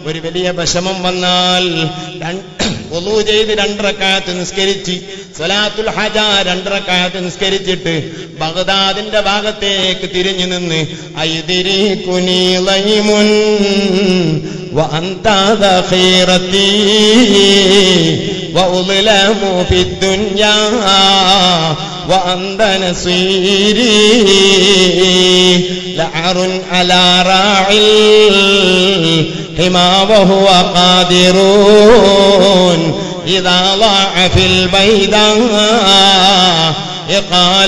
ഒരു വലിയ വിഷമം വന്നാൽ ഒലു ചെയ്ത് രണ്ടറക്കാലത്ത് നിസ്കരിച്ച് സ്വലാത്തുൽ ഹജ രണ്ടറക്കാലത്ത് നിസ്കരിച്ചിട്ട് ബഗ്ദാദിന്റെ ഭാഗത്തേക്ക് തിരിഞ്ഞു നിന്ന് ഐതിരി കുനീലൈമുൻ وأنت ذخيرتي وأظلم في الدنيا وأنت نصيري لعر على راعي الحمى وهو قادر إذا ضاع في البيداء يقال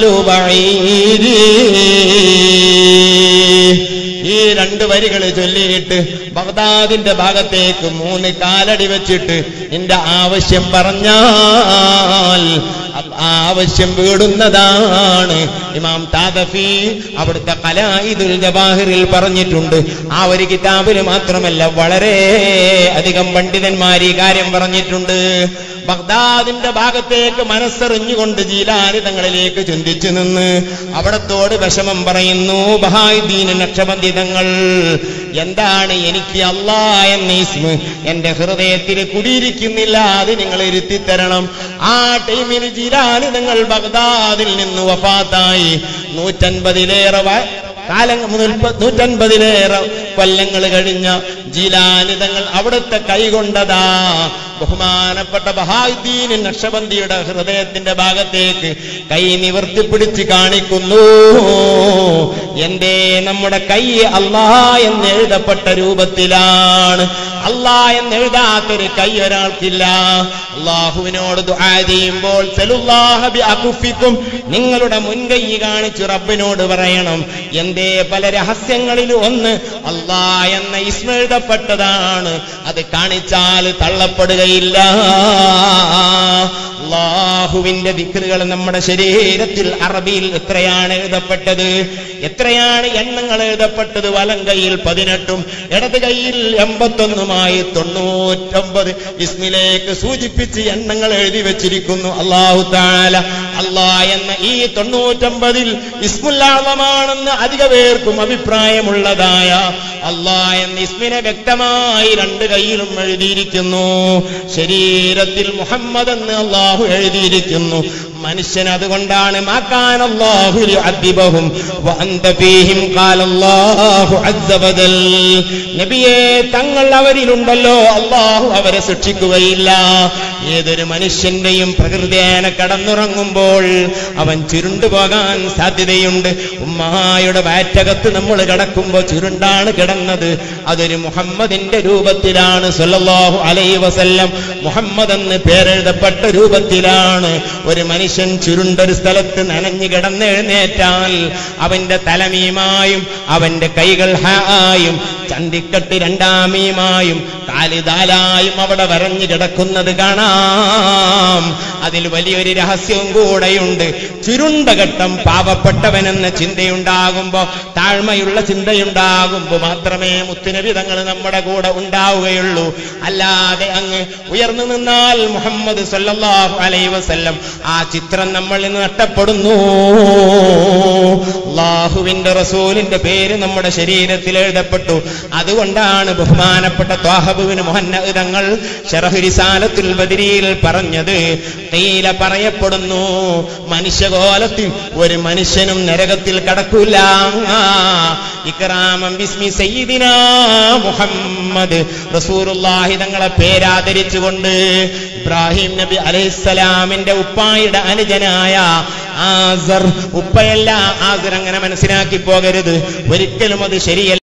بعيري ഈ രണ്ട് വരികൾ ചൊല്ലിയിട്ട് ബഗ്ദാദിന്റെ ഭാഗത്തേക്ക് മൂന്ന് കാലടി വെച്ചിട്ട് നിന്റെ ആവശ്യം പറഞ്ഞാൽ ആ ആവശ്യം വീടുന്നതാണ് ഇമാം താദഫി അവിടുത്തെ കലായിദുൽ ജവാഹിറിൽ പറഞ്ഞിട്ടുണ്ട് ആ ഒരു കിതാബിൽ മാത്രമല്ല വളരെ അധികം പണ്ഡിതന്മാർ ഈ കാര്യം പറഞ്ഞിട്ടുണ്ട് ബഗ്ദാദിന്റെ ഭാഗത്തേക്ക് മനസ്സറിഞ്ഞുകൊണ്ട് ജീലാനി തങ്ങളിലേക്ക് ചിന്തിച്ചു നിന്ന് അവിടത്തോട് വിഷമം പറയുന്നു ബഹായുദ്ദീൻ നക്ഷബന്ധിതങ്ങൾ എന്താണ് എനിക്ക് അല്ലാ എന്ന ഇസ്മ എന്റെ ഹൃദയത്തിൽ കുടിയിരിക്കുന്നില്ല അത് നിങ്ങൾ ഇരുത്തിത്തരണം ആ ടൈമിൽ ജീലാനി തങ്ങൾ ബഗ്ദാദിൽ നിന്ന് വഫാത്തായി നൂറ്റൻപതിലേറെ വ- കാലം മുതൽ- നൂറ്റൻപതിലേറെ കൊല്ലങ്ങൾ കഴിഞ്ഞ ജീലാനിതങ്ങൾ അവിടുത്തെ കൈകൊണ്ടതാ ബഹുമാനപ്പെട്ട ബഹായുദ്ദീൻ നക്ഷബന്ധിയുടെ ഹൃദയത്തിന്റെ ഭാഗത്തേക്ക് കൈ നിവർത്തി പിടിച്ച് കാണിക്കുന്നു എന്റെ നമ്മുടെ കൈ അല്ലാ എന്ന് എഴുതപ്പെട്ട രൂപത്തിലാണ് അല്ലാ എന്ന് എഴുതാത്തൊരു കൈ ഒരാൾക്കില്ല അള്ളാഹുവിനോട് ദുആ ചെയ്യുമ്പോൾ സലുല്ലാഹ ബി അകുഫിക്കും നിങ്ങളുടെ മുൻകൈ കാണിച്ച് റബ്ബിനോട് പറയണം എന്തേ പല രഹസ്യങ്ങളിൽ ഒന്ന് അല്ലാ എന്ന ഇസ്മ എഴുതപ്പെട്ടതാണ് അത് കാണിച്ചാൽ തള്ളപ്പെടുകയില്ല അള്ളാഹുവിന്റെ ദിക്റുകൾ നമ്മുടെ ശരീരത്തിൽ അറബിയിൽ എത്രയാണ് എഴുതപ്പെട്ടത് എത്രയാണ് എണ്ണങ്ങൾ എഴുതപ്പെട്ടത് വലം കൈയിൽ പതിനെട്ടും ഇടത് കൈയിൽ എൺപത്തൊന്നുമായി തൊണ്ണൂറ്റൊമ്പത് ഇസ്മിലേക്ക് സൂചിപ്പിച്ച് എണ്ണങ്ങൾ എഴുതി വെച്ചിരിക്കുന്നു അള്ളാഹു താല അള്ളാ എന്ന ഈ തൊണ്ണൂറ്റൊമ്പതിൽ ഇസ്മുല്ലാളമാണെന്ന് അധിക പേർക്കും അഭിപ്രായമുള്ളതായ അള്ളാ എന്ന ഇസ്മിനെ വ്യക്തമായി രണ്ട് കൈയിലും എഴുതിയിരിക്കുന്നു ശരീരത്തിൽ മുഹമ്മദ് എന്ന് അള്ളാഹു എഴുതിയിരിക്കുന്നു മനുഷ്യൻ അതുകൊണ്ടാണ് മാക്കാൻ അള്ളാഹു അദ്ദിബഹും ഫീഹിം ഖാലല്ലാഹു അസ്സ വജൽ നബിയെ തങ്ങൾ അവരിലുണ്ടല്ലോ അള്ളാഹു അവരെ ശിക്ഷിക്കുകയില്ല ഏതൊരു മനുഷ്യന്റെയും പ്രകൃതിയേന കടന്നുറങ്ങുമ്പോൾ അവൻ ചുരുണ്ടു പോകാൻ സാധ്യതയുണ്ട് ഉമ്മായുടെ വാറ്റകത്ത് നമ്മൾ കിടക്കുമ്പോൾ ചുരുണ്ടാണ് കിടന്നത് അതൊരു മുഹമ്മദിന്റെ രൂപത്തിലാണ് സല്ലല്ലാഹു അലൈഹി വസല്ലം മുഹമ്മദ് എന്ന് പേരെഴുതപ്പെട്ട രൂപത്തിലാണ് ഒരു മനുഷ്യൻ ചുരുണ്ടൊരു സ്ഥലത്ത് നനഞ്ഞു കിടന്നെഴുന്നേറ്റാൽ അവന്റെ തലമീമായും അവന്റെ കൈകൾ ഹായും ചണ്ടിക്കട്ട് രണ്ടാമീമായും കാലിദാലായും അവിടെ വരഞ്ഞു കിടക്കുന്നത് കാണാം അതിൽ വലിയൊരു രഹസ്യവും കൂടെയുണ്ട് ചുരുണ്ട ഘട്ടം പാവപ്പെട്ടവനെന്ന ചിന്തയുണ്ടാകുമ്പോ താഴ്മയുള്ള ചിന്തയുണ്ടാകുമ്പോ മാത്രമേ മുത്തുനബിതങ്ങൾ നമ്മുടെ കൂടെ ഉണ്ടാവുകയുള്ളൂ അല്ലാതെ അങ്ങ് ഉയർന്നു നിന്നാൽ മുഹമ്മദ് സല്ലല്ലാഹു അലൈഹി വസല്ലം ആ ചിത്രം നമ്മളിൽ നിന്ന് നഷ്ടപ്പെടുന്നു അള്ളാഹുവിന്റെ റസൂലിന്റെ പേര് നമ്മുടെ ശരീരത്തിൽ എഴുതപ്പെട്ടു അതുകൊണ്ടാണ് ബഹുമാനപ്പെട്ട ത്വാഹബുവിന് മുഹന്നദ് തങ്ങൾ ഷറഹുരിസാലത്തുൽ ബദിരിയിൽ പറഞ്ഞത് തേയില പറയപ്പെടുന്നു മനുഷ്യകോലത്തിൽ ഒരു മനുഷ്യനും നരകത്തിൽ കടക്കൂല ഇക്രാമം ബിസ്മി സയ്യിദിന മുഹമ്മദ് റസൂറുല്ലാഹി തങ്ങളെ പേരാദരിച്ചുകൊണ്ട് ഇബ്രാഹിം നബി അലൈഹിസ്സലാമിന്റെ ഉപ്പായുടെ അനുജനായ ആസർ ഉപ്പയല്ല ആസർ അങ്ങനെ മനസ്സിലാക്കി പോകരുത് ഒരിക്കലും അത് ശരിയല്ല